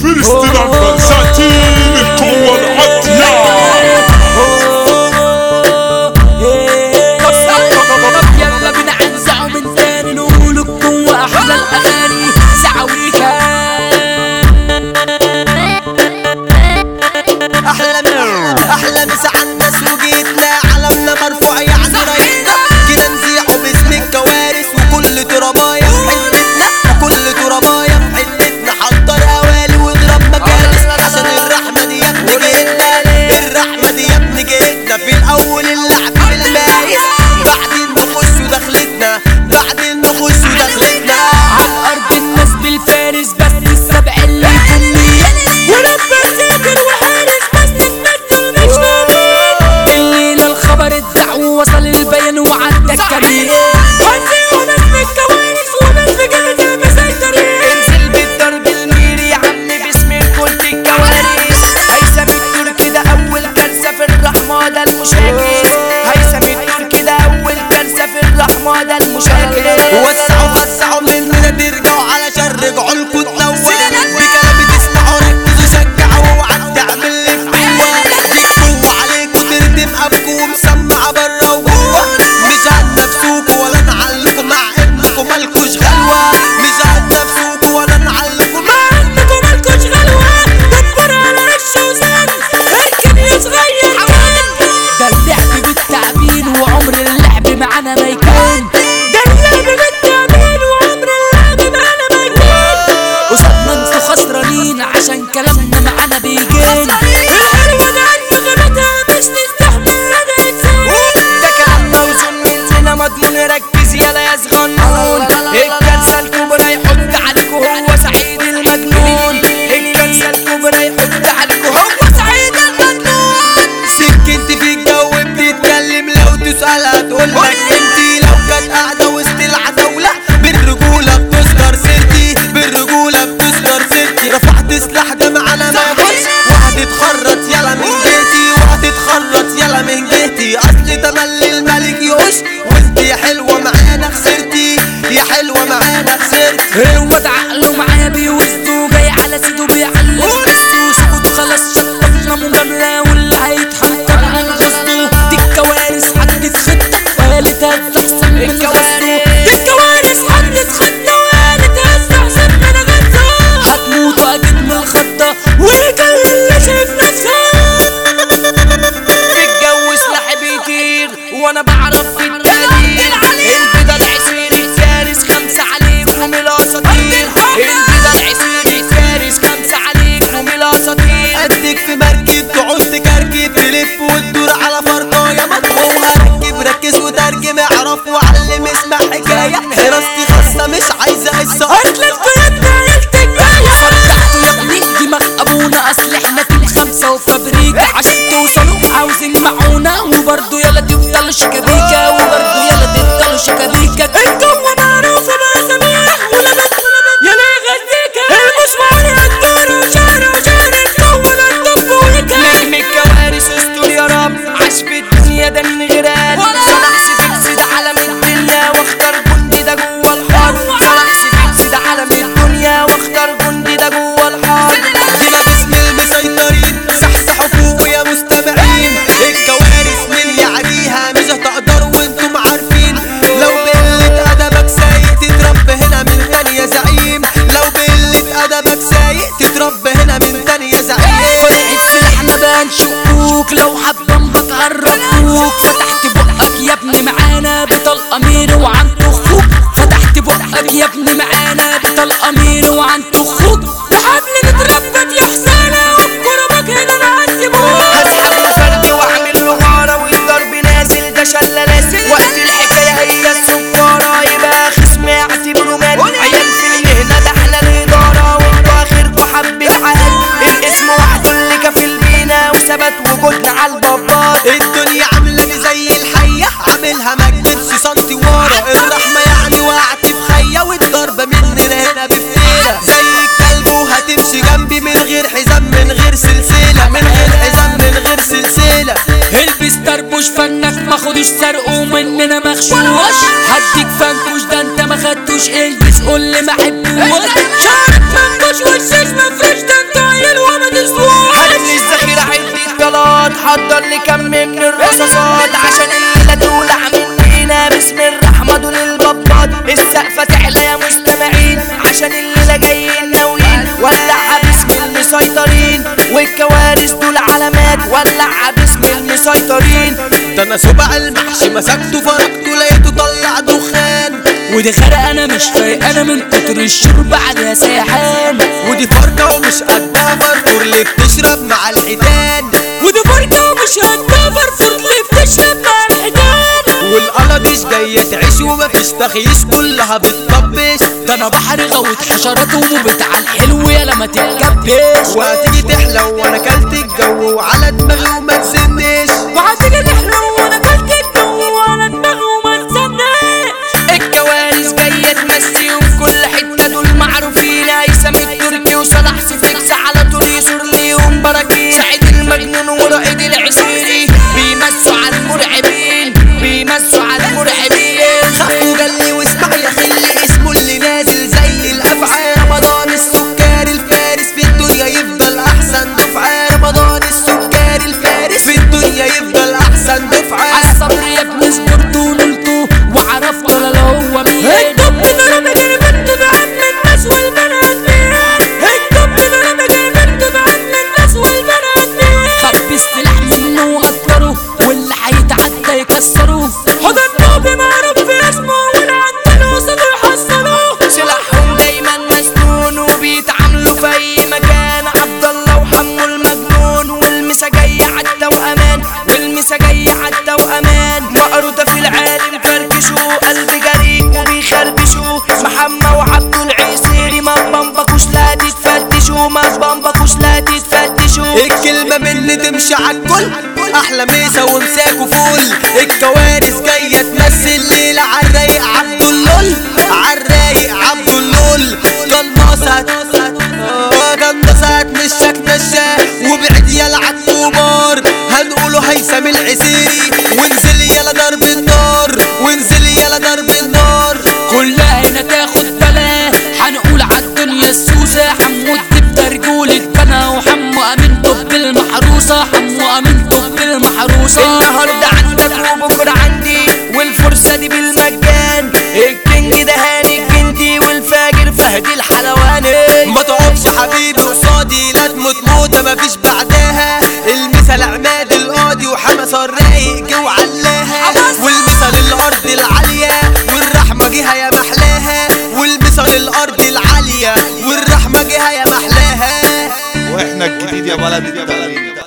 فلسطين البنساتين القوة العاتية يلا بينا عنزعه من تاني نقول القوة أحلى الأغاني سعويكا احلى من احلى مسا على الناس وجيتنا علمنا مرفوع يعني رايتنا كده نزيعه باسم الكوارث وكل ترابايا في حتتنا وكل ترابايا في حتتنا حضر اوالي واضرب مجالس عشان الرحمه دي يا ابني جيتنا الرحمه دي يا ابني جيتنا في الاول اللعب بالمايس بعدين نخش ودخلتنا بعدين نخش ودخلتنا عالأرض الناس بالفارس بس السبع اللي يكون ولما ساكر وحارس بس الناس مش فاهمين الليلة الخبر اتذاع ووصل البيان وعدى الكمين هنزي وناس بالكوارث وناس بجهد مسيطرين انزل بالضرب الميري يا عم باسم كنت الكوارث هيثم التركي ده اول كارثه في الرحمه ده المشاكل هيثم التركي ده اول كارثه في الرحمه ده المشاكل وسعوا فسعوا مننا ترجعوا علشان رجعوا لكم تدوروا بكلامي تسمعوا ركزوا شجعوا اوعى تعمل اللي في جوا دي قوه عليكوا تردم ابكوا ومسمعه بره وجوه مش هتنافسوكوا ولا نعلقوا مع انكم مالكوش غلوه مش هتنافسوكوا ولا نعلقوا مع انكم مالكوش غلوة دبر على رش وزن اركب يا صغير كان ده اللعب بالتعبين وعمر اللعب معانا ما يكون ده اللعب بالتعبين وعمر اللعب معانا ما يكون قصادنا انتوا خسرانين عشان كلامنا معانا بيجين الحلوة ده انتوا غيبتها مش تستحمل رد انسان ده كلام موزون مننا مضمون ركز يلا يا صغنون الكارثة الكبرى يحط عليكوا هو سعيد المجنون الكارثة الكبرى يحط عليكوا هو سعيد المجنون سكنت في الجو بتتكلم لو تسألها تقولك انتي لو كانت قاعدة وسط العتاولة بالرجولة بتذكر سيرتي بالرجولة بتذكر سيرتي رفعت سلاح ده معانا ما يخش وهتتخرط يلا من جهتي وهتتخرط يلا من جهتي اصل تملي الملك يقش وانت يا حلوة معانا خسرتي يا حلوة معانا خسرتي الواد عقله معايا بيوزه جاي على سيده بيعلم بس شوفوا خلاص شطفنا مجاملة واللي هيتحنطر من غصبه دي الكوارث حدت خطة وقالت هز احسن من غزه دي الكوارث حدت خطة وقالت هز احسن من غزه هتموتوا اكيد من الخضة وكان اللي شايف نفسه في الجو سلاح بيطير وانا بعرف في التقدير البيضة العسير الفارس خمسة عليكم الاساطير البيضة العسير الفارس خمسة عليكم الاساطير اديك في مركب تقعد تكركب تلف وتدور على فرقاية مطوة وهركب ركز وترجم اعرف وعلم اسمع حكاية دراستي خاصة مش عايزة قصة اصلك بيدنا عيلتك جاية صدقتوا يا ابني دماغ ابونا اصل احنا في الخمسة وفابريكا عشان توصلوا عاوزين معونا وبرضه يلا تفضلوا شكابيكا وبرضه يلا تفضلوا شكابيكا الجو معروف باساميها ولا بنت يلا غزيكا المسمار يقدر وشهر وشهر الجو ده الدب ويكا نجم الكوارث استر يا رب عاش في الدنيا ده من غيران صلاح سفيكس ده علم الدنيا واختار جندي ده جوه الحرب صلاح سفيكس ده علم الدنيا واختار جندي ده جوه الحرب دينا باسم المسيطرين صحصحوا فوق يا مستمعين الكوارث من يعديها مش هتقدروا وانتم عارفين لو بقلة أدبك سايق تتربى هنا من تاني يا زعيم لو بقلة أدبك سايق تتربى هنا من تاني يا زعيم فرقة سلاحنا بقى نشوفوك لو حبنبك عرفوك فتحت بقك يا ابني معانا بطلقة مير وعن اخوك فتحت بقك يا ابني معانا بطلقة مير وعن اخوك وحبل نتربى يا حسانة وبكرمك هنا نعذبوك هسحب فردي واعمل له غارة والضرب نازل ده شلة لازل وقت الحكاية هي السكارة يبقى خصم يعتبره مات عيال في المهنة ده احنا الإدارة وانتوا آخركوا حبة عقل الاسم وحده اللي كفل بينا وثبت وجودنا على البابات الدنيا عاملة لي زي الحية عاملها ما تجيبش سنتي ورا الرحمة يعني وقعت في خية والضربة مننا هنا بفتيرة زي الكلب وهتمشي جنبي من غير حزام من غير سلسلة من غير حزام من غير سلسلة البس طربوش فنك ما خدوش سرقوا مننا مغشوش هديك فنكوش ده انت ما خدتوش البس قول لي ما حبوش شعرك منكوش وشك مفرش ده انت لي كم من الرصاصات عشان الليلة تولع مننا بسم الرحمة دول البابات السقفة تعلى يا مستمعين عشان الليلة جايين ناويين ولعها باسم المسيطرين والكوارث دول علامات ولعها باسم المسيطرين ده انا سبع المحشي مسكته فرقته لقيته طلع دخان ودي خرق انا مش فايق انا من كتر الشرب على ساحان ودي فرقة ومش قدها فرفور اللي بتشرب مع الحيتان ودي فرقة ومش قدها فرفور اللي بتشرب مع الحيتان والقلبش جاية تعيش ومفيش تخيش كلها بتطبش ده انا بحر غوت حشرات ومبت على الحلو يا لما تتكبش وهتيجي تحلو وانا كلت الجو وعلى دماغي وما تسنش وهتيجي تحلو وانا كلت الجو على دماغي وما تستناش الكوارث جاية تمسي وفي كل حتة دول معروفين هيثم التركي وصلاح سفكس على طول يسور ليهم براكين سعيد المجنون ورائد العسيري بيمسوا على المرعبين بيمسوا على المرعبين خاف وجلي واسمع يا خلي اسمه اللي نازل زي الافعى رمضان السكر الفارس في الدنيا يفضل احسن دفعة رمضان السكر الفارس في الدنيا يفضل احسن دفعة عالصبر يا ابني صبرت ونلته وعرفت ولا هو مين الدب ضرب جايبته بعم الناس والبنات الدب ضرب جايبته بعم الناس والبنات خبي السلاح منه وقدره واللي هيتعدى يكسره هذا النوبي معروف في اسمه والعدل وصلوا يحصلوه سلاحهم دايما مسنون وبيتعاملوا في اي مكان عبد الله وحمو المجنون والمسا جاي عدى وامان والمسا جاي عدى وامان مقروطة في العالم فركشوا قلب جريء وبيخربشوا محمد وعبد العسيري ما بنبكوش لا تتفتشوا ما بنبكوش لا تتفتشوا الكلمة مني تمشي عالكل احلى ميسا ومساكوا فول الكوارث جاية تمثل ليلة عالرايق عبد اللول عالرايق عبد اللول قناصة آه، قناصة مشاك مشا وبعد يلا عالكبار هنقوله هيثم العسيري وانزل يلا ضرب النار وانزل يلا ضرب النار كلها هنا تاخد بلا هنقول عالدنيا السوسة حمو الدب ده رجولة بنا وحمو امين طب المحروسة حمو امين طب المحروسة النهاردة عندك وبكرة عندي والفرصة دي بالمجان الكينج ده هاني الجندي والفاجر فهد الحلواني ما تقفش حبيبي قصادي لا تموت موتة مفيش بعدها المثل عماد القاضي وحمس الرايق جو علاها والمثل الارض العالية والرحمة جهة يا محلاها والمثل الارض العالية والرحمة جهة يا محلاها واحنا الجديد يا بلد التمرين